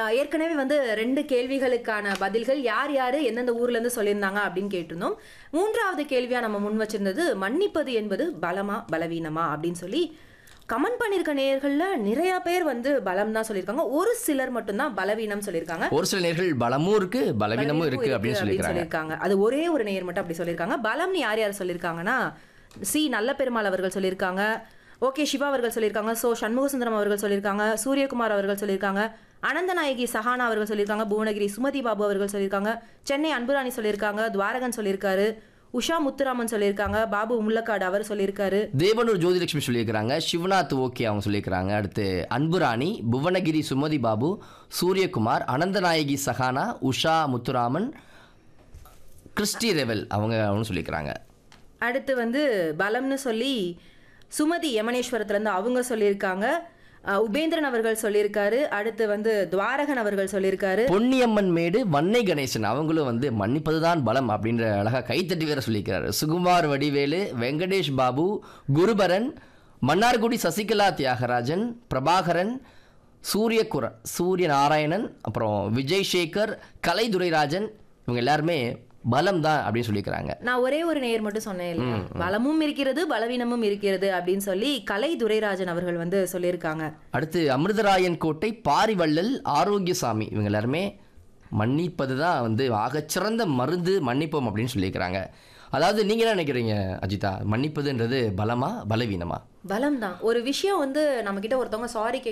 ஏற்கனவே வந்து ரெண்டு கேள்விகளுக்கான பதில்கள் யார் யார் எந்தெந்த ஊர்ல இருந்து சொல்லியிருந்தாங்க அப்படின்னு கேட்டிருந்தோம் மூன்றாவது கேள்வியா நம்ம முன் வச்சிருந்தது மன்னிப்பது என்பது பலமா பலவீனமா அப்படின்னு சொல்லி கமெண்ட் பண்ணியிருக்க நேயர்கள்ல நிறைய பேர் வந்து பலம் தான் சொல்லியிருக்காங்க ஒரு சிலர் மட்டும்தான் பலவீனம் சொல்லியிருக்காங்க ஒரு சில நேர்கள் பலமும் இருக்கு பலவீனமும் இருக்கு அப்படின்னு சொல்லியிருக்காங்க சொல்லியிருக்காங்க அது ஒரே ஒரு நேயர் மட்டும் அப்படி சொல்லியிருக்காங்க பலம்னு யார் யார் சொல்லியிருக்காங்கன்னா சி நல்ல பெருமாள் அவர்கள் சொல்லியிருக்காங்க ஓகே சிவா அவர்கள் சொல்லியிருக்காங்க சோ சண்முகசுந்தரம் அவர்கள் சொல்லியிருக்காங்க சூரியகுமார் அவர்கள் சொல்லியிருக்காங்க அனந்தநாயகி சஹானா அவர்கள் சொல்லியிருக்காங்க புவனகிரி சுமதி பாபு அவர்கள் சொல்லியிருக்காங்க சென்னை அன்புராணி சொல்லியிருக்காங்க துவாரகன் சொல்லியிருக்காரு உஷா முத்துராமன் சொல்லியிருக்காங்க பாபு முள்ளக்காடு அவர் சொல்லியிருக்காரு தேவனூர் ஜோதிலட்சுமி சொல்லியிருக்கிறாங்க சிவநாத் ஓகே அவங்க சொல்லியிருக்கிறாங்க அடுத்து அன்புராணி புவனகிரி சுமதி பாபு சூரியகுமார் அனந்தநாயகி சஹானா உஷா முத்துராமன் கிறிஸ்டி ரெவல் அவங்க அவங்க சொல்லியிருக்கிறாங்க அடுத்து வந்து பலம்னு சொல்லி சுமதி யமனேஸ்வரத்துலேருந்து அவங்க சொல்லியிருக்காங்க அஹ் உபேந்திரன் அவர்கள் சொல்லியிருக்காரு அடுத்து வந்து துவாரகன் அவர்கள் சொல்லியிருக்காரு பொன்னியம்மன் மேடு வன்னை கணேசன் அவங்களும் வந்து மன்னிப்பதுதான் பலம் அப்படின்ற அழகா கைத்தட்டி வேற சொல்லியிருக்கிறாரு சுகுமார் வடிவேலு வெங்கடேஷ் பாபு குருபரன் மன்னார்குடி சசிகலா தியாகராஜன் பிரபாகரன் சூரியகுர சூரிய நாராயணன் அப்புறம் விஜய் சேகர் கலைதுரைராஜன் இவங்க எல்லாருமே பலம் தான் அப்படின்னு சொல்லியிருக்கிறாங்க நான் ஒரே ஒரு நேயர் மட்டும் சொன்னேன் இல்லையா பலமும் இருக்கிறது பலவீனமும் இருக்கிறது அப்படின்னு சொல்லி கலை துரைராஜன் அவர்கள் வந்து சொல்லியிருக்காங்க அடுத்து அமிர்தராயன் கோட்டை பாரிவள்ளல் ஆரோக்கியசாமி இவங்க எல்லாருமே மன்னிப்பது தான் வந்து ஆகச்சிறந்த மருந்து மன்னிப்போம் அப்படின்னு சொல்லியிருக்கிறாங்க அதாவது நீங்க என்ன நினைக்கிறீங்க அஜிதா மன்னிப்பதுன்றது பலமா பலவீனமா பலம் தான் ஒரு விஷயம் வந்து நம்ம கிட்ட ஒருத்தவங்க சாரி